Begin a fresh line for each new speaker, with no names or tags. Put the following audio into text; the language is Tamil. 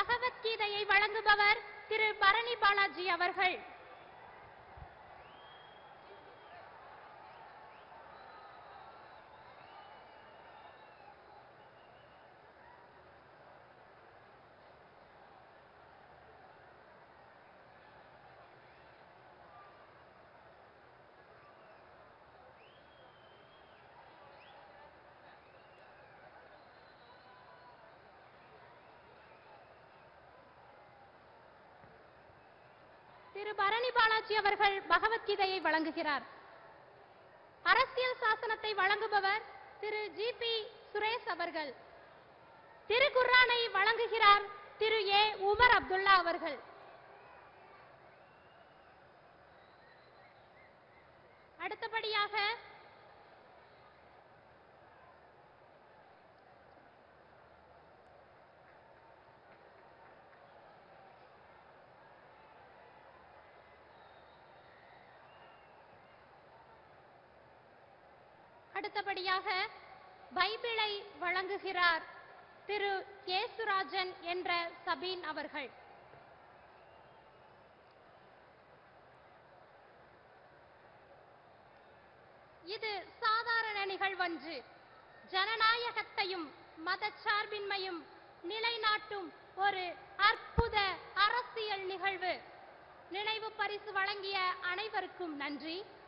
பகவத்கீதையை வழங்குபவர் திரு பரணி பாலாஜி அவர்கள் திரு பரணி பாலாஜி அவர்கள் பகவத்கீதையை வழங்குகிறார் அரசியல் சாசனத்தை வழங்குபவர் திரு ஜி பி சுரேஷ் அவர்கள் திருக்குர்ஆனை வழங்குகிறார் திரு ஏ உமர் அப்துல்லா அவர்கள் அடுத்தபடியாக அடுத்தபடியாக பைபிளை வழங்குகிறார் திரு கேசுராஜன் என்ற சபீன் அவர்கள் இது சாதாரண நிகழ்வன்று ஜனநாயகத்தையும் மதச்சார்பின்மையும் நிலைநாட்டும் ஒரு அற்புத அரசியல் நிகழ்வு நினைவு பரிசு வழங்கிய அனைவருக்கும் நன்றி